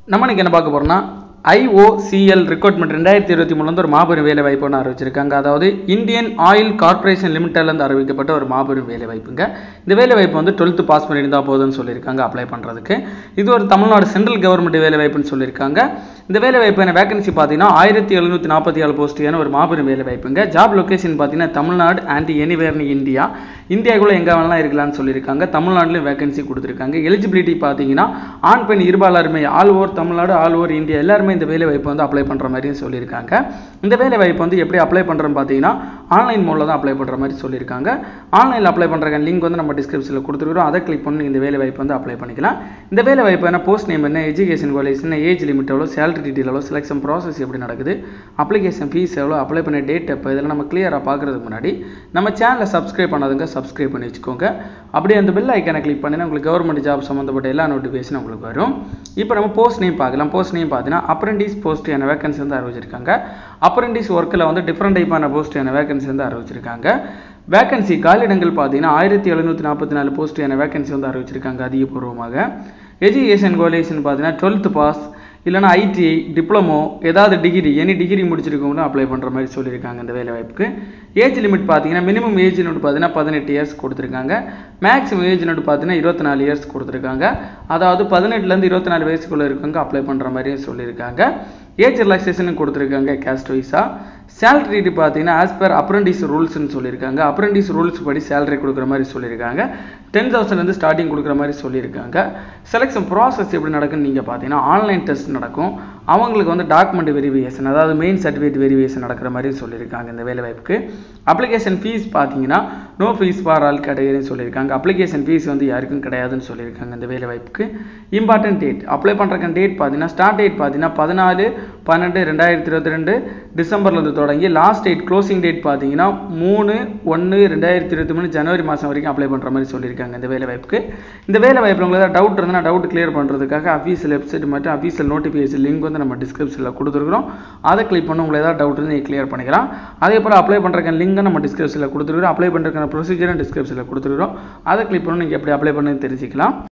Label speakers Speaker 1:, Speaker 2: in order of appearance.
Speaker 1: நம்ம இன்னைக்கு என்ன பார்க்க போறோம்னா ஐஓசிஎல் ரெக்ரூட்மெண்ட் ரெண்டாயிரத்தி இருபத்தி மூணுல இருந்து ஒரு மாபெரும் வேலை வாய்ப்பு ஒன்று அறிவிச்சிருக்காங்க அதாவது இந்தியன் ஆயில் கார்ப்பரேஷன் லிமிட்டட்லேருந்து அறிவிக்கப்பட்ட ஒரு மாபெரும் வேலை வாய்ப்புங்க இந்த வேலை வாய்ப்பு வந்து டுவெல்த்து பாஸ் பண்ணியிருந்தா போதும்னு சொல்லியிருக்காங்க அப்ளை பண்ணுறதுக்கு இது ஒரு தமிழ்நாடு சென்ட்ரல் கவர்மெண்ட் வேலை வாய்ப்புன்னு சொல்லியிருக்காங்க இந்த வேலை வாய்ப்பான வேகன்சி பார்த்தீங்கன்னா ஆயிரத்தி எழுநூற்றி நாற்பத்தி ஏழு போஸ்டியான ஒரு மாபெரும் வேலை வாய்ப்புங்க ஜாப் லொகேஷன் பார்த்தீங்கன்னா தமிழ்நாடு அண்ட் எனிவேர் இந்தியா இந்தியாவுக்குள்ள எங்கே வேணாலும் இருக்கலாம்னு சொல்லியிருக்காங்க தமிழ்நாட்டிலும் வேகன்சி கொடுத்துருக்காங்க எலிஜிபிலிட்டி பார்த்தீங்கன்னா ஆண் பெண் இருபாலருமே all over Tamil Nadu all over India எல்லாருமே இந்த வேலை வாய்ப்பு வந்து அப்ளை பண்ணுற மாதிரியும் சொல்லியிருக்காங்க இந்த வேலை வாய்ப்பு வந்து எப்படி அப்ளை பண்ணுறோன்னு பார்த்தீங்கன்னா ஆன்லைன் மோடில் தான் அப்ளை பண்ணுற மாதிரி சொல்லியிருக்காங்க ஆன்லைனில் அப்ளை பண்ணுற லிங்க் வந்து நம்ம டிஸ்கிரிப்ஷனில் கொடுத்துருக்கோம் அதை கிளிக் பண்ணி இந்த வேலை வாய்ப்பு வந்து அப்ளை பண்ணிக்கலாம் இந்த வேலை வாய்ப்பு என்ன போஸ்ட் நேம் என்ன எஜுகேஷன் குவாலிஃபிகேஷன் ஏஜ் லிமிட் எவ்வளோ சேலரி டீட்டெயில் எவ்வளோ செலெக்ஷன் ப்ராசஸ் எப்படி நடக்குது அப்ளிகேஷன் ஃபீஸ் எவ்வளோ அப்ளை பண்ண டேட் எப்போ இதெல்லாம் நம்ம கிளியராக பார்க்குறதுக்கு முன்னாடி நம்ம சேனலை சப்ஸ்கிரைப் பண்ணாதுங்க சப்ஸ்கிரைப் பண்ணி வச்சுக்கோங்க அப்படியே அந்த பெல் ஐக்கனை கிளிக் பண்ணினா உங்களுக்கு கவர்மெண்ட் ஜாப் சம்மந்தப்பட்ட எல்லா நோட்டிஃபிகேஷன் உங்களுக்கு வரும் இப்போ நம்ம போஸ்ட் நேம் பார்க்கலாம் போஸ்ட் நேம் பார்த்தீங்கன்னா அப்ரெண்டிஸ் போஸ்ட் என வேகன்சி வந்து அறிவிச்சிருக்காங்க அப்ரெண்டிஸ் ஒர்க்கில் வந்து டிஃப்ரெண்ட் டைப்பான போஸ்ட் என வேகன்சி வந்து அறிவிச்சிருக்காங்க வேகன்சி காலிடங்கள் பார்த்தீங்கன்னா ஆயிரத்தி எழுநூற்றி நாற்பத்தி நாலு போஸ்ட் என வேகன்சி வந்து அறிவிச்சிருக்காங்க அதிகபூர்வமாக எஜுகேஷன் குவாலிஃபிகேஷன் பார்த்தீங்கன்னா டுவெல்த்து பாஸ் இல்லைனா ஐடிஐ டிப்ளமோ ஏதாவது டிகிரி எனி டிகிரி முடிச்சிருக்கவங்களும் அப்ளை பண்ணுற மாதிரி சொல்லியிருக்காங்க இந்த வேலை வாய்ப்புக்கு ஏஜ் லிமிட் பார்த்தீங்கன்னா மினிமம் ஏஜ் லிமிட் பார்த்தீங்கன்னா பதினெட்டு இயர்ஸ் கொடுத்துருக்காங்க மேக்ஸிமம் ஏஜ் லிமிட் பார்த்தீங்கன்னா இருபத்தி நாலு இயர்ஸ் கொடுத்துருக்காங்க அதாவது பதினெட்டுலேருந்து இருபத்தி நாலு வயசுக்குள்ளே இருக்கவங்க அப்ளை பண்ணுற மாதிரியும் சொல்லியிருக்காங்க ஏஜ் ரிலாக்ஸேஷன் கொடுத்துருக்காங்க கேஸ்ட் வைஸாக சேலரி பார்த்தீங்கன்னா ஆஸ் பர் அப்ரெண்டிஸ் ரூல்ஸ்னு சொல்லியிருக்காங்க அப்ரெண்டிஸ் ரூல்ஸ் படி சேலரி கொடுக்குற மாதிரி சொல்லியிருக்காங்க டென் தௌசண்ட்லேருந்து ஸ்டார்டிங் கொடுக்குற மாதிரி சொல்லியிருக்காங்க செலெக்ஷன் ப்ராசஸ் எப்படி நடக்குன்னு நீங்கள் பார்த்தீங்கன்னா ஆன்லைன் டெஸ்ட் நடக்கும் அவங்களுக்கு வந்து டாக்குமெண்ட் வெரிஃபிகேஷன் அதாவது மெயின் சர்டிஃபிகேட் வெரிஃபிகேஷன் நடக்கிற மாதிரி சொல்லியிருக்காங்க இந்த வேலை வாய்ப்புக்கு அப்ளிகேஷன் ஃபீஸ் பார்த்தீங்கன்னா நோ ஃபீஸ் ஃபார் ஆல் கேட்டகரின்னு சொல்லியிருக்காங்க அப்ளிகேஷன் ஃபீஸ் வந்து யாருக்கும் கிடையாதுன்னு சொல்லியிருக்காங்க இந்த வேலை வாய்ப்புக்கு இம்பார்ட்டன்ட் டேட் அப்ளை பண்ணுறக்கு டேட் பார்த்தீங்கன்னா ஸ்டார்ட் டேட் பார்த்தீங்கன்னா பதினாலு பன்னெண்டு ரெண்டாயிரத்தி இருபத்தி ரெண்டு டிசம்பர்லேருந்து தொடங்கி லாஸ்ட் டேட் க்ளோசிங் டேட் பார்த்தீங்கன்னா மூணு ஒன்று ரெண்டாயிரத்தி இருபத்தி மூணு ஜனவரி மாதம் வரைக்கும் அப்ளை பண்ணுற மாதிரி சொல்லியிருக்காங்க இந்த வேலை வாய்ப்புக்கு இந்த வேலை வாய்ப்பில் உங்களுக்கு ஏதாவது டவுட் இருந்தால் டவுட் கிளியர் பண்ணுறதுக்காக அஃபீஷியல் வெப்சைட் மற்றும் அஃபீஷியல் நோட்டிஃபிகேஷன் லிங்க் வந்து நம்ம டிஸ்கிரிப்ஷனில் கொடுத்துருக்குறோம் அதை கிளிக் பண்ணி உங்களுக்கு ஏதாவது டவுட் இருந்தால் நீங்கள் கிளியர் பண்ணிக்கலாம் அதே போல் அப்ளை பண்ணுறக்க லிங்க் நம்ம டிஸ்கிரிப்ஷனில் கொடுத்துருக்குறோம் அப்ளை பண்ணுறதுக்கான ப்ரொசீஜரும் டிஸ்கிரிப்ஷனில் கொடுத்துருக்குறோம் அதை கிளிக் பண்ணி நீங்கள் எப்படி அப்ளை பண்ணுன்னு தெரிஞ்சுக்கலாம்